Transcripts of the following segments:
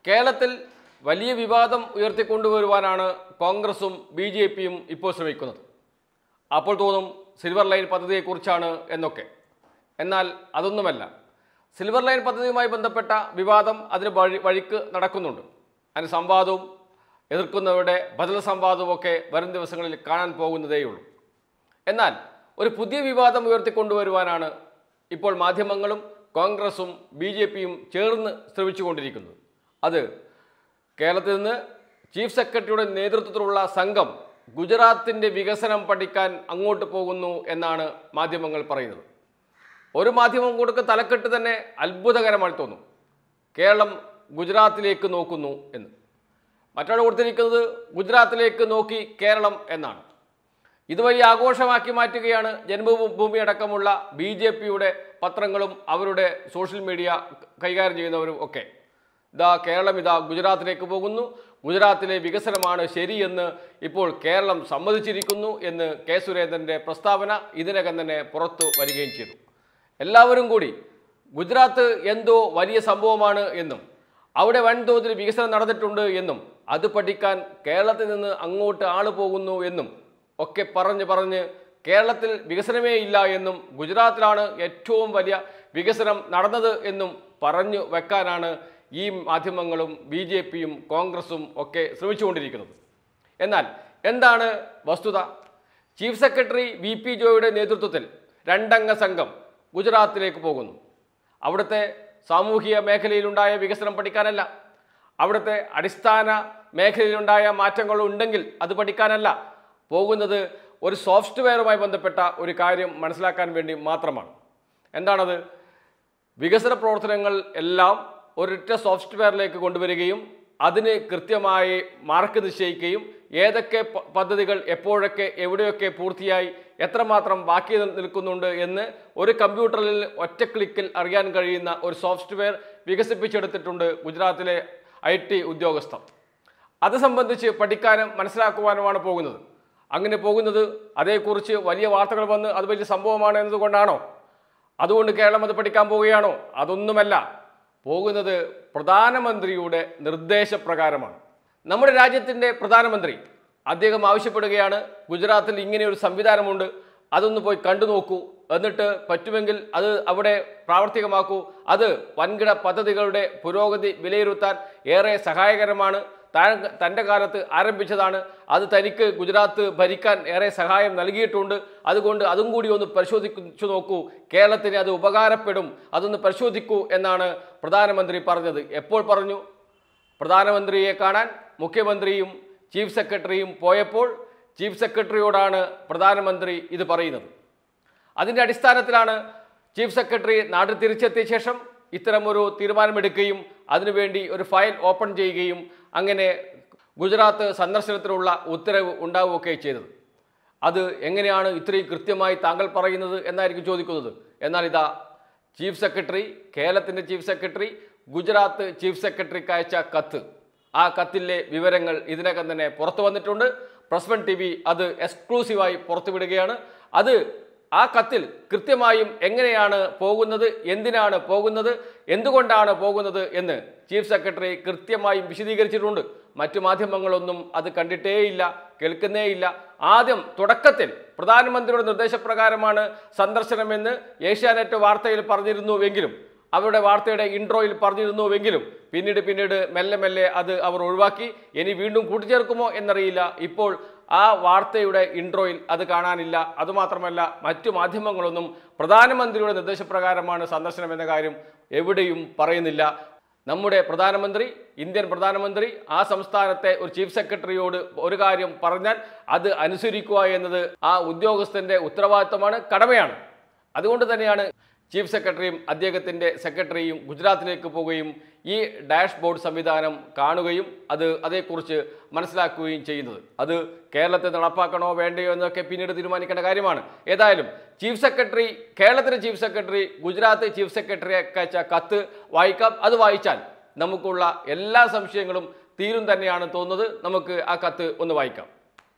കേരളത്തിൽ വലിയ വിവാദം ഉയർത്തിക്കൊണ്ടുവരുവാനാണ് കോൺഗ്രസും ബി ജെ പിയും ഇപ്പോൾ ശ്രമിക്കുന്നത് അപ്പോൾ തോന്നും സിൽവർ ലൈൻ പദ്ധതിയെക്കുറിച്ചാണ് എന്നൊക്കെ എന്നാൽ അതൊന്നുമല്ല സിൽവർ ലൈൻ പദ്ധതിയുമായി ബന്ധപ്പെട്ട വിവാദം അതിന് വഴി വഴിക്ക് നടക്കുന്നുണ്ട് അതിന് സംവാദവും എതിർക്കുന്നവരുടെ ബദൽ സംവാദവും ഒക്കെ വരും ദിവസങ്ങളിൽ കാണാൻ പോകുന്നതേയുള്ളൂ എന്നാൽ ഒരു പുതിയ വിവാദം ഉയർത്തിക്കൊണ്ടുവരുവാനാണ് ഇപ്പോൾ മാധ്യമങ്ങളും കോൺഗ്രസും ബി ജെ പിയും ചേർന്ന് ശ്രമിച്ചുകൊണ്ടിരിക്കുന്നത് അത് കേരളത്തിൽ നിന്ന് ചീഫ് സെക്രട്ടറിയുടെ നേതൃത്വത്തിലുള്ള സംഘം ഗുജറാത്തിൻ്റെ വികസനം പഠിക്കാൻ അങ്ങോട്ട് പോകുന്നു എന്നാണ് മാധ്യമങ്ങൾ പറയുന്നത് ഒരു മാധ്യമം കൊടുക്ക തലക്കെട്ട് തന്നെ അത്ഭുതകരമായി തോന്നും കേരളം ഗുജറാത്തിലേക്ക് നോക്കുന്നു എന്ന് മറ്റൊരാൾ കൊടുത്തിരിക്കുന്നത് ഗുജറാത്തിലേക്ക് നോക്കി കേരളം എന്നാണ് ഇതുവഴി ആഘോഷമാക്കി മാറ്റുകയാണ് ജന്മഭൂമി അടക്കമുള്ള ബി ജെ പിയുടെ പത്രങ്ങളും അവരുടെ സോഷ്യൽ മീഡിയ കൈകാര്യം ചെയ്യുന്നവരും ഒക്കെ ഇതാ കേരളം ഇതാ ഗുജറാത്തിലേക്ക് പോകുന്നു ഗുജറാത്തിലെ വികസനമാണ് ശരിയെന്ന് ഇപ്പോൾ കേരളം സമ്മതിച്ചിരിക്കുന്നു എന്ന് കെ സുരേന്ദ്രൻ്റെ പ്രസ്താവന ഇതിനകം തന്നെ പുറത്തു വരികയും ചെയ്തു എല്ലാവരും കൂടി ഗുജറാത്ത് എന്തോ വലിയ സംഭവമാണ് എന്നും അവിടെ വൻതോതിൽ വികസനം നടന്നിട്ടുണ്ട് എന്നും അത് പഠിക്കാൻ കേരളത്തിൽ നിന്ന് അങ്ങോട്ട് ആള് പോകുന്നു എന്നും ഒക്കെ പറഞ്ഞ് പറഞ്ഞ് കേരളത്തിൽ വികസനമേ ഇല്ല എന്നും ഗുജറാത്തിലാണ് ഏറ്റവും വലിയ വികസനം നടന്നത് എന്നും പറഞ്ഞു വെക്കാനാണ് ഈ മാധ്യമങ്ങളും ബി ജെ പിയും കോൺഗ്രസും ഒക്കെ ശ്രമിച്ചുകൊണ്ടിരിക്കുന്നത് എന്നാൽ എന്താണ് വസ്തുത ചീഫ് സെക്രട്ടറി വി പി ജോയുടെ നേതൃത്വത്തിൽ രണ്ടംഗ സംഘം ഗുജറാത്തിലേക്ക് പോകുന്നു അവിടുത്തെ സാമൂഹിക മേഖലയിലുണ്ടായ വികസനം പഠിക്കാനല്ല അവിടുത്തെ അടിസ്ഥാന മേഖലയിലുണ്ടായ മാറ്റങ്ങൾ ഉണ്ടെങ്കിൽ അത് പഠിക്കാനല്ല പോകുന്നത് ഒരു സോഫ്റ്റ്വെയറുമായി ബന്ധപ്പെട്ട ഒരു കാര്യം മനസ്സിലാക്കാൻ വേണ്ടി മാത്രമാണ് എന്താണത് വികസന പ്രവർത്തനങ്ങൾ എല്ലാം ഒരൊറ്റ സോഫ്റ്റ്വെയറിലേക്ക് കൊണ്ടുവരികയും അതിന് കൃത്യമായി മാർക്ക് നിശ്ചയിക്കുകയും ഏതൊക്കെ പ- പദ്ധതികൾ എപ്പോഴൊക്കെ എവിടെയൊക്കെ പൂർത്തിയായി എത്രമാത്രം ബാക്കി നി- നിൽക്കുന്നുണ്ട് എന്ന് ഒരു കമ്പ്യൂട്ടറിൽ ഒറ്റ ക്ലിക്കിൽ അറിയാൻ കഴിയുന്ന ഒരു സോഫ്റ്റ്വെയർ വികസിപ്പിച്ചെടുത്തിട്ടുണ്ട് ഗുജറാത്തിലെ ഐ ടി ഉദ്യോഗസ്ഥർ അത് സംബന്ധിച്ച് പഠിക്കാനും മനസ്സിലാക്കുവാനുമാണ് പോകുന്നത് അങ്ങനെ പോകുന്നത് അതേക്കുറിച്ച് വലിയ വാർത്തകൾ വന്ന് അത് വലിയ സംഭവമാണ് എന്നതുകൊണ്ടാണോ അതുകൊണ്ട് കേരളം അത് പഠിക്കാൻ പോവുകയാണോ അതൊന്നുമല്ല പോകുന്നത് പ്രധാനമന്ത്രിയുടെ നിർദ്ദേശപ്രകാരമാണ് നമ്മുടെ രാജ്യത്തിൻ്റെ പ്രധാനമന്ത്രി അദ്ദേഹം ആവശ്യപ്പെടുകയാണ് ഗുജറാത്തിൽ ഇങ്ങനെ ഒരു സംവിധാനമുണ്ട് അതൊന്ന് പോയി കണ്ടു നോക്കൂ എന്നിട്ട് പറ്റുമെങ്കിൽ അത് അവിടെ പ്രാവർത്തികമാക്കൂ അത് വൻകിട പദ്ധതികളുടെ പുരോഗതി വിലയിരുത്താൻ ഏറെ സഹായകരമാണ് താൻ തൻ്റെ കാലത്ത് ആരംഭിച്ചതാണ് അത് തനിക്ക് ഗുജറാത്ത് ഭരിക്കാൻ ഏറെ സഹായം നൽകിയിട്ടുണ്ട് അതുകൊണ്ട് അതും കൂടി ഒന്ന് പരിശോധിച്ചു നോക്കൂ കേരളത്തിന് അത് ഉപകാരപ്പെടും അതൊന്ന് പരിശോധിക്കൂ എന്നാണ് പ്രധാനമന്ത്രി പറഞ്ഞത് എപ്പോൾ പറഞ്ഞു പ്രധാനമന്ത്രിയെ കാണാൻ മുഖ്യമന്ത്രിയും ചീഫ് സെക്രട്ടറിയും പോയപ്പോൾ ചീഫ് സെക്രട്ടറിയോടാണ് പ്രധാനമന്ത്രി ഇത് പറയുന്നത് അതിൻ്റെ അടിസ്ഥാനത്തിലാണ് ചീഫ് സെക്രട്ടറി നാട്ടിൽ തിരിച്ചെത്തിയ ശേഷം ഇത്തരമൊരു തീരുമാനമെടുക്കുകയും അതിനുവേണ്ടി ഒരു ഫയൽ ഓപ്പൺ ചെയ്യുകയും അങ്ങനെ ഗുജറാത്ത് സന്ദർശനത്തിനുള്ള ഉത്തരവ് ഉണ്ടാവുകയൊക്കെ ചെയ്തത് അത് എങ്ങനെയാണ് ഇത്രയും കൃത്യമായി താങ്കൾ പറയുന്നത് എന്നായിരിക്കും ചോദിക്കുന്നത് എന്നാൽ ഇതാ ചീഫ് സെക്രട്ടറി കേരളത്തിൻ്റെ ചീഫ് സെക്രട്ടറി ഗുജറാത്ത് ചീഫ് സെക്രട്ടറിക്ക് അയച്ച കത്ത് ആ കത്തിലെ വിവരങ്ങൾ ഇതിനകം തന്നെ പുറത്തു വന്നിട്ടുണ്ട് പ്രസ് വൺ ടി വി അത് എക്സ്ക്ലൂസീവായി പുറത്തുവിടുകയാണ് അത് ആ കത്തിൽ കൃത്യമായും എങ്ങനെയാണ് പോകുന്നത് എന്തിനാണ് പോകുന്നത് എന്തുകൊണ്ടാണ് പോകുന്നത് എന്ന് ചീഫ് സെക്രട്ടറി കൃത്യമായും വിശദീകരിച്ചിട്ടുണ്ട് മറ്റു മാധ്യമങ്ങളൊന്നും അത് കണ്ടിട്ടേയില്ല കേൾക്കുന്നേയില്ല ആദ്യം തുടക്കത്തിൽ പ്രധാനമന്ത്രിയുടെ നിർദ്ദേശപ്രകാരമാണ് സന്ദർശനമെന്ന് ഏഷ്യാനെറ്റ് വാർത്തയിൽ പറഞ്ഞിരുന്നുവെങ്കിലും അവരുടെ വാർത്തയുടെ ഇൻട്രോയിൽ പറഞ്ഞിരുന്നുവെങ്കിലും പിന്നീട് പിന്നീട് മെല്ലെ മെല്ലെ അത് അവർ ഒഴിവാക്കി ഇനി വീണ്ടും കൂട്ടിച്ചേർക്കുമോ എന്നറിയില്ല ഇപ്പോൾ ആ വാർത്തയുടെ ഇൻട്രോയിൽ അത് കാണാനില്ല അതുമാത്രമല്ല മറ്റു മാധ്യമങ്ങളൊന്നും പ്രധാനമന്ത്രിയുടെ നിർദ്ദേശപ്രകാരമാണ് സന്ദർശനം എന്ന കാര്യം എവിടെയും പറയുന്നില്ല നമ്മുടെ പ്രധാനമന്ത്രി ഇന്ത്യൻ പ്രധാനമന്ത്രി ആ സംസ്ഥാനത്തെ ഒരു ചീഫ് സെക്രട്ടറിയോട് ഒരു കാര്യം പറഞ്ഞാൽ അത് അനുസരിക്കുക എന്നത് ആ ഉദ്യോഗസ്ഥന്റെ ഉത്തരവാദിത്തമാണ് കടമയാണ് അതുകൊണ്ട് തന്നെയാണ് ചീഫ് സെക്രട്ടറിയും അദ്ദേഹത്തിൻ്റെ സെക്രട്ടറിയും ഗുജറാത്തിലേക്ക് പോവുകയും ഈ ഡാഷ്ബോർഡ് സംവിധാനം കാണുകയും അത് അതേക്കുറിച്ച് മനസ്സിലാക്കുകയും ചെയ്യുന്നത് അത് കേരളത്തിൽ നടപ്പാക്കണോ വേണ്ടയോ എന്നൊക്കെ പിന്നീട് തീരുമാനിക്കേണ്ട കാര്യമാണ് ഏതായാലും ചീഫ് സെക്രട്ടറി കേരളത്തിലെ ചീഫ് സെക്രട്ടറി ഗുജറാത്ത് ചീഫ് സെക്രട്ടറിയൊക്കെ അയച്ച കത്ത് വായിക്കാം അത് വായിച്ചാൽ നമുക്കുള്ള എല്ലാ സംശയങ്ങളും തീരും തന്നെയാണ് തോന്നുന്നത് നമുക്ക് ആ കത്ത് ഒന്ന് വായിക്കാം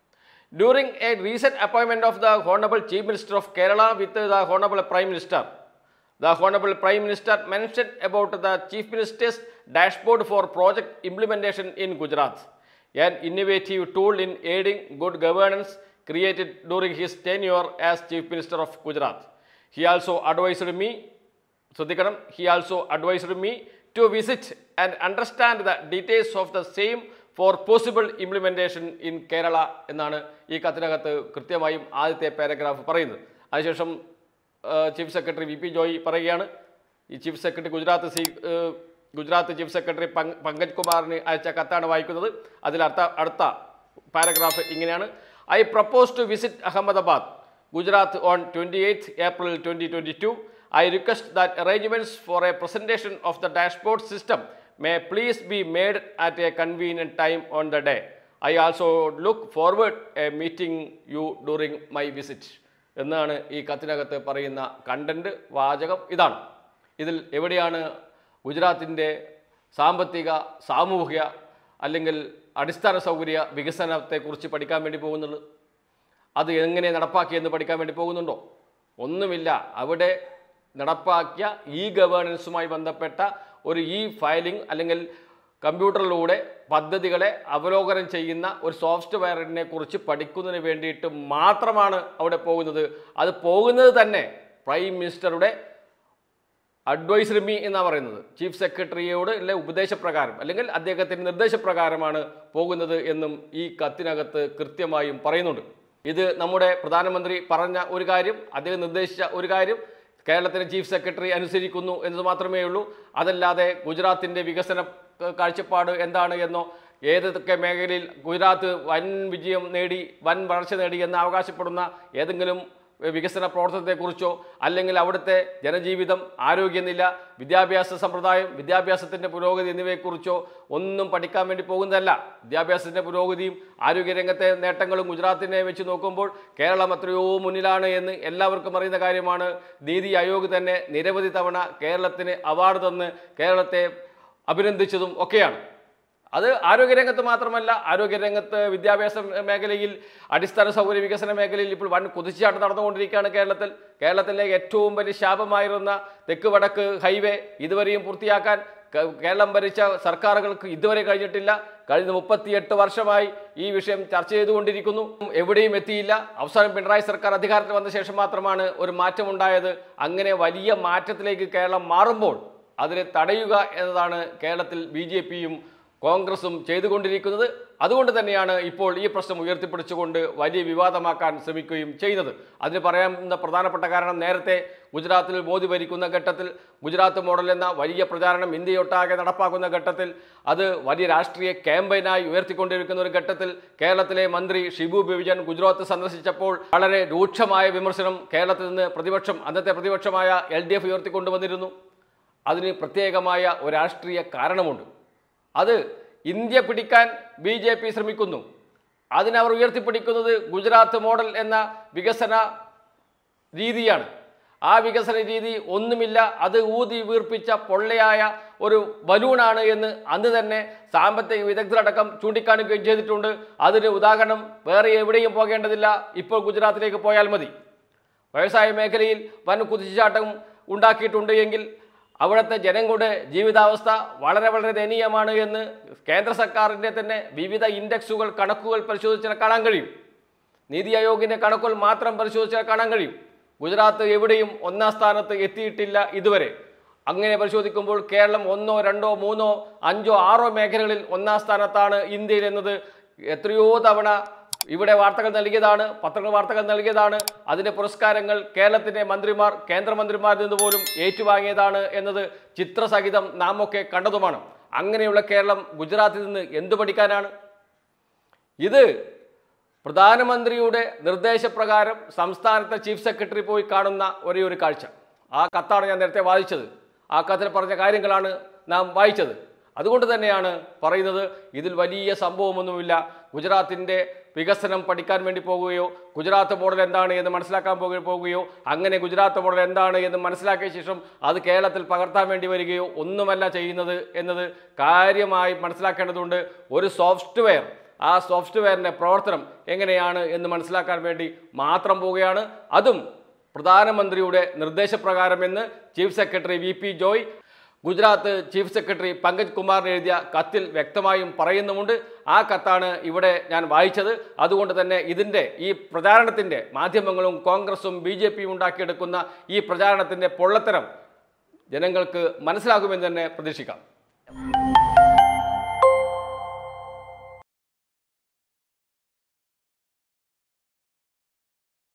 During a recent appointment of the Honorable Chief Minister of Kerala with the Honorable Prime Minister, The Honorable Prime Minister mentioned about the Chief Minister's dashboard for project implementation in Gujarat, an innovative tool in aiding good governance created during his tenure as Chief Minister of Gujarat. He also advised me ശ്രദ്ധിക്കണം he also advised me to visit and understand the details of the same for possible implementation in Kerala എന്നാണ് ഈ കത്തിനകത്ത് കൃത്യമായും ആദ്യത്തെ paragraph പറയുന്നത് അതിനുശേഷം chief secretary V P Joy പറയുകയാണ് ഈ ചീഫ് സെക്രട്ടറി ഗുജറാത്ത് സി ഏഹ്, ഗുജറാത്ത് ചീഫ് സെക്രട്ടറി പങ്ക് പങ്കജ് കുമാറിന് അയച്ച കത്താണ് വായിക്കുന്നത് അതിൽ അടുത്ത അടുത്ത പാരഗ്രാഫ് ഇങ്ങനെയാണ് I propose to visit Ahmedabad Gujarat on twenty eighth April twenty twenty two I request that arrangements for a presentation of the dashboard system may please be made at a convenient time on the day I also look forward a meeting you during my visit എന്നാണ് ഈ കത്തിനകത്ത് പറയുന്ന content വാചകം ഇതാണ് ഇതിൽ എവിടെയാണ് ഗുജറാത്തിൻ്റെ സാമ്പത്തിക സാമൂഹിക അല്ലെങ്കിൽ അടിസ്ഥാന സൗകര്യ വികസനത്തെക്കുറിച്ച് പഠിക്കാൻ വേണ്ടി പോകുന്നുള്ളത് അത് എങ്ങനെ നടപ്പാക്കിയെന്ന് പഠിക്കാൻ വേണ്ടി പോകുന്നുണ്ടോ ഒന്നുമില്ല അവിടെ നടപ്പാക്കിയ ഇ ഗവേണൻസുമായി ബന്ധപ്പെട്ട ഒരു ഇ ഫയലിംഗ് അല്ലെങ്കിൽ കമ്പ്യൂട്ടറിലൂടെ പദ്ധതികളെ അവലോകനം ചെയ്യുന്ന ഒരു സോഫ്റ്റ്വെയറിനെ കുറിച്ച് പഠിക്കുന്നതിന് വേണ്ടിയിട്ട് മാത്രമാണ് അവിടെ പോകുന്നത് അത് പോകുന്നത് തന്നെ പ്രൈം മിനിസ്റ്ററുടെ അഡ്വൈസറി മീ എന്നാണ് പറയുന്നത് ചീഫ് സെക്രട്ടറിയോട് അല്ലെ ഉപദേശപ്രകാരം അല്ലെങ്കിൽ അദ്ദേഹത്തിൻ്റെ നിർദ്ദേശപ്രകാരമാണ് പോകുന്നത് എന്നും ഈ കത്തിനകത്ത് കൃത്യമായും പറയുന്നുണ്ട് ഇത് നമ്മുടെ പ്രധാനമന്ത്രി പറഞ്ഞ ഒരു കാര്യം അദ്ദേഹം നിർദ്ദേശിച്ച ഒരു കാര്യം കേരളത്തിലെ ചീഫ് സെക്രട്ടറി അനുസരിക്കുന്നു എന്നത് മാത്രമേ ഉള്ളൂ അതല്ലാതെ ഗുജറാത്തിൻ്റെ വികസന ക- കാഴ്ചപ്പാട് എന്താണ് എന്നോ ഏതൊക്കെ മേഖലയിൽ ഗുജറാത്ത് വൻ വിജയം നേടി വൻ വളർച്ച നേടി എന്ന് അവകാശപ്പെടുന്ന ഏതെങ്കിലും വികസന പ്രവർത്തനത്തെക്കുറിച്ചോ അല്ലെങ്കിൽ അവിടുത്തെ ജനജീവിതം ആരോഗ്യനില വിദ്യാഭ്യാസ സമ്പ്രദായം വിദ്യാഭ്യാസത്തിൻ്റെ പുരോഗതി എന്നിവയെക്കുറിച്ചോ ഒന്നും പഠിക്കാൻ വേണ്ടി പോകുന്നതല്ല വിദ്യാഭ്യാസത്തിൻ്റെ പുരോഗതിയും ആരോഗ്യരംഗത്തെ നേട്ടങ്ങളും ഗുജറാത്തിനെ വെച്ച് നോക്കുമ്പോൾ കേരളം എത്രയോ മുന്നിലാണ് എന്ന് എല്ലാവർക്കും അറിയുന്ന കാര്യമാണ് നീതി ആയോഗ് തന്നെ നിരവധി തവണ കേരളത്തിന് അവാർഡ് തന്ന് കേരളത്തെ അഭിനന്ദിച്ചതും ഒക്കെയാണ് അത് ആരോഗ്യരംഗത്ത് മാത്രമല്ല ആരോഗ്യരംഗത്ത് വിദ്യാഭ്യാസ മേഖലയിൽ അടിസ്ഥാന സൗകര്യ വികസന മേഖലയിൽ ഇപ്പോൾ വൻ കുതിച്ചുചാട്ടം നടന്നുകൊണ്ടിരിക്കുകയാണ് കേരളത്തിൽ കേരളത്തിലെ ഏറ്റവും വലിയ ശാപമായിരുന്ന തെക്ക് വടക്ക് ഹൈവേ ഇതുവരെയും പൂർത്തിയാക്കാൻ ക- കേരളം ഭരിച്ച സർക്കാരുകൾക്ക് ഇതുവരെ കഴിഞ്ഞിട്ടില്ല കഴിഞ്ഞ മുപ്പത്തിയെട്ട് വർഷമായി ഈ വിഷയം ചർച്ച ചെയ്തുകൊണ്ടിരിക്കുന്നു എവിടെയും എത്തിയില്ല അവസാനം പിണറായി സർക്കാർ അധികാരത്തിൽ വന്ന ശേഷം മാത്രമാണ് ഒരു മാറ്റമുണ്ടായത് അങ്ങനെ വലിയ മാറ്റത്തിലേക്ക് കേരളം മാറുമ്പോൾ അതിനെ തടയുക എന്നതാണ് കേരളത്തിൽ ബി ജെ പിയും കോൺഗ്രസും ചെയ്തുകൊണ്ടിരിക്കുന്നത് അതുകൊണ്ട് തന്നെയാണ് ഇപ്പോൾ ഈ പ്രശ്നം ഉയർത്തിപ്പിടിച്ചുകൊണ്ട് വലിയ വിവാദമാക്കാൻ ശ്രമിക്കുകയും ചെയ്യുന്നത് അതിന് പറയാവുന്ന പ്രധാനപ്പെട്ട കാരണം നേരത്തെ ഗുജറാത്തിൽ മോദി ഭരിക്കുന്ന ഘട്ടത്തിൽ ഗുജറാത്ത് മോഡൽ എന്ന വലിയ പ്രചാരണം ഇന്ത്യയൊട്ടാകെ നടപ്പാക്കുന്ന ഘട്ടത്തിൽ അത് വലിയ രാഷ്ട്രീയ ക്യാമ്പയിനായി ഉയർത്തിക്കൊണ്ടിരിക്കുന്ന ഒരു ഘട്ടത്തിൽ കേരളത്തിലെ മന്ത്രി ഷിബു ബിവിജൻ ഗുജറാത്ത് സന്ദർശിച്ചപ്പോൾ വളരെ രൂക്ഷമായ വിമർശനം കേരളത്തിൽ നിന്ന് പ്രതിപക്ഷം അന്നത്തെ പ്രതിപക്ഷമായ എൽ ഡി എഫ് ഉയർത്തിക്കൊണ്ടുവന്നിരുന്നു അതിന് പ്രത്യേകമായ ഒരു രാഷ്ട്രീയ കാരണമുണ്ട് അത് ഇന്ത്യ പിടിക്കാൻ ബി ജെ പി ശ്രമിക്കുന്നു അതിനവർ ഉയർത്തിപ്പിടിക്കുന്നത് ഗുജറാത്ത് മോഡൽ എന്ന വികസന രീതിയാണ് ആ വികസന രീതി ഒന്നുമില്ല അത് ഊതി വീർപ്പിച്ച പൊള്ളയായ ഒരു ബലൂണാണ് എന്ന് അന്ന് തന്നെ സാമ്പത്തിക വിദഗ്ധരടക്കം ചൂണ്ടിക്കാണിക്കുകയും ചെയ്തിട്ടുണ്ട് അതിന് ഉദാഹരണം വേറെ എവിടെയും പോകേണ്ടതില്ല ഇപ്പോൾ ഗുജറാത്തിലേക്ക് പോയാൽ മതി വ്യവസായ മേഖലയിൽ വൻ കുതിച്ചുചാട്ടം ഉണ്ടാക്കിയിട്ടുണ്ട് എങ്കിൽ അവിടുത്തെ ജനങ്ങളുടെ ജീവിതാവസ്ഥ വളരെ വളരെ ദയനീയമാണ് എന്ന് കേന്ദ്ര സർക്കാരിൻ്റെ തന്നെ വിവിധ ഇൻഡെക്സുകൾ കണക്കുകൾ പരിശോധിച്ചാൽ കാണാൻ കഴിയും നീതി ആയോഗിൻ്റെ കണക്കുകൾ മാത്രം പരിശോധിച്ചാൽ കാണാൻ കഴിയും ഗുജറാത്ത് എവിടെയും ഒന്നാം സ്ഥാനത്ത് എത്തിയിട്ടില്ല ഇതുവരെ അങ്ങനെ പരിശോധിക്കുമ്പോൾ കേരളം ഒന്നോ രണ്ടോ മൂന്നോ അഞ്ചോ ആറോ മേഖലകളിൽ ഒന്നാം സ്ഥാനത്താണ് ഇന്ത്യയിൽ എന്നത് എത്രയോ തവണ ഇവിടെ വാർത്തകൾ നൽകിയതാണ് പത്രങ്ങൾ വാർത്തകൾ നൽകിയതാണ് അതിൻ്റെ പുരസ്കാരങ്ങൾ കേരളത്തിൻ്റെ മന്ത്രിമാർ കേന്ദ്രമന്ത്രിമാരിൽ നിന്ന് പോലും ഏറ്റുവാങ്ങിയതാണ് എന്നത് ചിത്രസഹിതം നാം ഒക്കെ കണ്ടതുമാണ് അങ്ങനെയുള്ള കേരളം ഗുജറാത്തിൽ നിന്ന് എന്തു പഠിക്കാനാണ് ഇത് പ്രധാനമന്ത്രിയുടെ നിർദ്ദേശപ്രകാരം സംസ്ഥാനത്തെ ചീഫ് സെക്രട്ടറി പോയി കാണുന്ന ഒരേ ഒരു കാഴ്ച ആ കത്താണ് ഞാൻ നേരത്തെ വായിച്ചത് ആ കത്തിൽ പറഞ്ഞ കാര്യങ്ങളാണ് നാം വായിച്ചത് അതുകൊണ്ട് തന്നെയാണ് പറയുന്നത് ഇതിൽ വലിയ സംഭവമൊന്നുമില്ല ഗുജറാത്തിൻ്റെ വികസനം പഠിക്കാൻ വേണ്ടി പോകുകയോ ഗുജറാത്ത് മോഡൽ എന്താണ് എന്ന് മനസ്സിലാക്കാൻ പോകുക പോകുകയോ അങ്ങനെ ഗുജറാത്ത് മോഡൽ എന്താണ് എന്ന് മനസ്സിലാക്കിയ ശേഷം അത് കേരളത്തിൽ പകർത്താൻ വേണ്ടി വരികയോ ഒന്നുമല്ല ചെയ്യുന്നത് എന്നത് കാര്യമായി മനസ്സിലാക്കേണ്ടതുണ്ട് ഒരു സോഫ്റ്റ്വെയർ ആ സോഫ്റ്റ്വെയറിൻ്റെ പ്രവർത്തനം എങ്ങനെയാണ് എന്ന് മനസ്സിലാക്കാൻ വേണ്ടി മാത്രം പോവുകയാണ് അതും പ്രധാനമന്ത്രിയുടെ നിർദ്ദേശപ്രകാരമെന്ന് chief secretary V P Joy Gujarat chief secretary Pankaj കുമാറിന് എഴുതിയ കത്തിൽ വ്യക്തമായും പറയുന്നുമുണ്ട് ആ കത്താണ് ഇവിടെ ഞാൻ വായിച്ചത് അതുകൊണ്ട് തന്നെ ഇതിൻ്റെ ഈ പ്രചാരണത്തിൻ്റെ മാധ്യമങ്ങളും കോൺഗ്രസും ബി ജെ പിയും ഉണ്ടാക്കിയെടുക്കുന്ന ഈ പ്രചാരണത്തിൻ്റെ പൊള്ളത്തരം ജനങ്ങൾക്ക് മനസ്സിലാകുമെന്ന് തന്നെ പ്രതീക്ഷിക്കാം